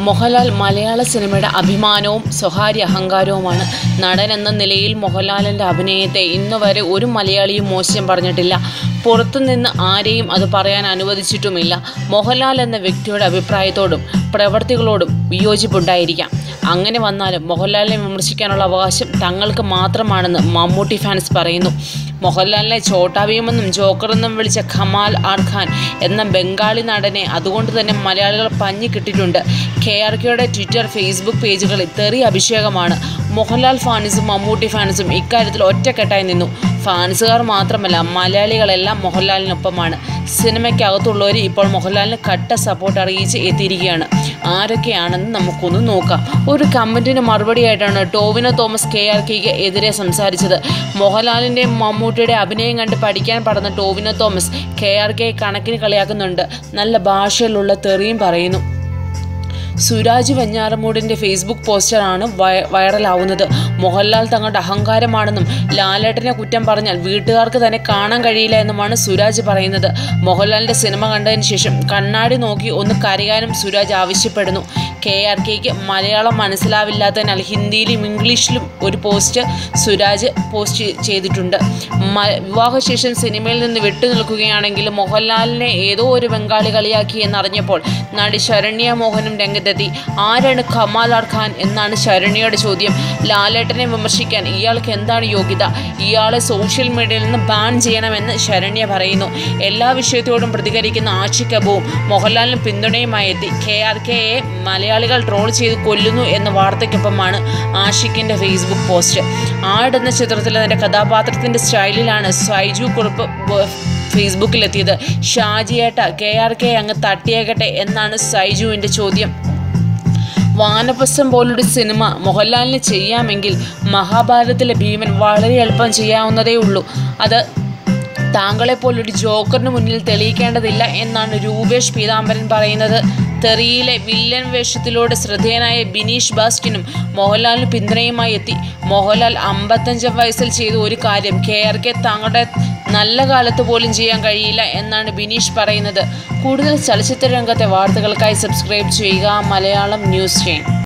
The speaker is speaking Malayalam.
മോഹൻലാൽ മലയാള സിനിമയുടെ അഭിമാനവും സ്വകാര്യ അഹങ്കാരവുമാണ് നടൻ എന്ന നിലയിൽ മോഹൻലാലിൻ്റെ അഭിനയത്തെ ഇന്നുവരെ ഒരു മലയാളിയും മോശം പറഞ്ഞിട്ടില്ല പുറത്തുനിന്ന് ആരെയും അത് പറയാൻ അനുവദിച്ചിട്ടുമില്ല മോഹൻലാൽ എന്ന വ്യക്തിയുടെ അഭിപ്രായത്തോടും പ്രവർത്തികളോടും വിയോജിപ്പുണ്ടായിരിക്കാം അങ്ങനെ വന്നാലും മോഹൻലാലിനെ വിമർശിക്കാനുള്ള അവകാശം തങ്ങൾക്ക് മാത്രമാണെന്ന് മമ്മൂട്ടി ഫാൻസ് പറയുന്നു മോഹൻലാലിനെ ചോട്ടാ ഭീമെന്നും ജോക്കറെന്നും വിളിച്ച ഖമാൽ ആർ ഖാൻ എന്ന ബംഗാളി നടനെ അതുകൊണ്ട് തന്നെ മലയാളികൾ പഞ്ഞി കിട്ടിയിട്ടുണ്ട് കെ ആർ കെയുടെ ട്വിറ്റർ ഫേസ്ബുക്ക് പേജുകളിൽ തെറി അഭിഷേകമാണ് മോഹൻലാൽ ഫാൻസും മമ്മൂട്ടി ഫാൻസും ഇക്കാര്യത്തിൽ ഒറ്റക്കെട്ടായി നിന്നു ഫാൻസുകാർ മാത്രമല്ല മലയാളികളെല്ലാം മോഹൻലാലിനൊപ്പമാണ് സിനിമയ്ക്കകത്തുള്ളവർ ഇപ്പോൾ മോഹൻലാലിന് കട്ട സപ്പോർട്ട് അറിയിച്ച് എത്തിയിരിക്കുകയാണ് ആരൊക്കെയാണെന്ന് നമുക്കൊന്ന് നോക്കാം ഒരു കമൻറ്റിന് മറുപടിയായിട്ടാണ് ടോവിനോ തോമസ് കെ ആർ കെയ്ക്ക് എതിരെ സംസാരിച്ചത് മോഹൻലാലിൻ്റെയും മമ്മൂട്ടിയുടെ അഭിനയം കണ്ട് പഠിക്കാൻ പറഞ്ഞ Tovino Thomas K R K കണക്കിന് കളിയാക്കുന്നുണ്ട് നല്ല ഭാഷയിലുള്ള തെറിയും പറയുന്നു സുരാജ് വെഞ്ഞാറമൂടിൻ്റെ ഫേസ്ബുക്ക് പോസ്റ്ററാണ് വൈ- വൈറലാവുന്നത് മോഹൻലാൽ തങ്ങളുടെ അഹങ്കാരമാണെന്നും ലാലേട്ടനെ കുറ്റം പറഞ്ഞാൽ വീട്ടുകാർക്ക് തന്നെ കാണാൻ കഴിയില്ല എന്നുമാണ് സുരാജ് പറയുന്നത് മോഹൻലാലിൻ്റെ സിനിമ കണ്ടതിന് ശേഷം കണ്ണാടി നോക്കി ഒന്ന് കരയാനും സുരാജ് ആവശ്യപ്പെടുന്നു കെ ആർ കെക്ക് മലയാളം മനസ്സിലാവില്ലാത്തതിനാൽ ഹിന്ദിയിലും ഇംഗ്ലീഷിലും ഒരു പോസ്റ്റ് സുരാജ് പോസ്റ്റ് ചെയ്തിട്ടുണ്ട് മ- വിവാഹശേഷം സിനിമയിൽ നിന്ന് വിട്ടുനിൽക്കുകയാണെങ്കിലും മോഹൻലാലിനെ ഏതോ ഒരു ബംഗാളി കളിയാക്കി എന്നറിഞ്ഞപ്പോൾ നടി ശരണ്യ മോഹനും രംഗത്തെത്തി ആരാണ് കമാൽ ആർ ഖാൻ എന്നാണ് ശരണ്യയുടെ ചോദ്യം ലാലേട്ടനെ വിമർശിക്കാൻ ഇയാൾക്ക് എന്താണ് യോഗ്യത ഇയാളെ സോഷ്യൽ മീഡിയയിൽ നിന്ന് ബാൻ ചെയ്യണമെന്ന് ശരണ്യ പറയുന്നു എല്ലാ വിഷയത്തോടും പ്രതികരിക്കുന്ന ആഷിഖ് അബുവും മോഹൻലാലിന് പിന്തുണയുമായി എത്തി കെ ആർ കെയെ മലയാളികൾ ട്രോൾ ചെയ്ത് കൊല്ലുന്നു എന്ന വാർത്തയ്ക്കൊപ്പമാണ് ആഷിഖിൻ്റെ ഫേസ്ബുക്ക് പോസ്റ്റ് ആട് എന്ന ചിത്രത്തിലെ തൻ്റെ കഥാപാത്രത്തിൻ്റെ സ്റ്റൈലിലാണ് സൈജു കുറിപ്പ് ബ- ഫേസ്ബുക്കിലെത്തിയത് ഷാജിയേട്ട കെ ആർ കെ അങ്ങ് തട്ടിയേക്കട്ടെ എന്നാണ് സൈജുവിൻ്റെ ചോദ്യം വാനപ്രസ്ഥം പോലൊരു സിനിമ മോഹൻലാലിന് ചെയ്യാമെങ്കിൽ മഹാഭാരതത്തിലെ ഭീമൻ വളരെ എളുപ്പം ചെയ്യാവുന്നതേ ഉള്ളൂ അത് താങ്കളെപ്പോലൊരു ജോക്കറിന് മുന്നിൽ തെളിയിക്കേണ്ടതില്ല എന്നാണ് രൂപേഷ് പീതാംബരൻ പറയുന്നത് തെറിയിലെ വില്ലൻ വേഷത്തിലൂടെ ശ്രദ്ധേയനായ ബിനീഷ് ബാസ്റ്റിനും മോഹൻലാലിന് പിന്തുണയുമായി എത്തി മോഹൻലാൽ അമ്പത്തഞ്ചാം വയസ്സിൽ ചെയ്ത ഒരു കാര്യം കെ ആർ കെ താങ്കളുടെ നല്ല കാലത്ത് പോലും ചെയ്യാൻ കഴിയില്ല എന്നാണ് ബിനീഷ് പറയുന്നത് കൂടുതൽ ചലച്ചിത്ര രംഗത്തെ വാർത്തകൾക്കായി സബ്സ്ക്രൈബ് ചെയ്യുക മലയാളം ന്യൂസ് ചെയിൻ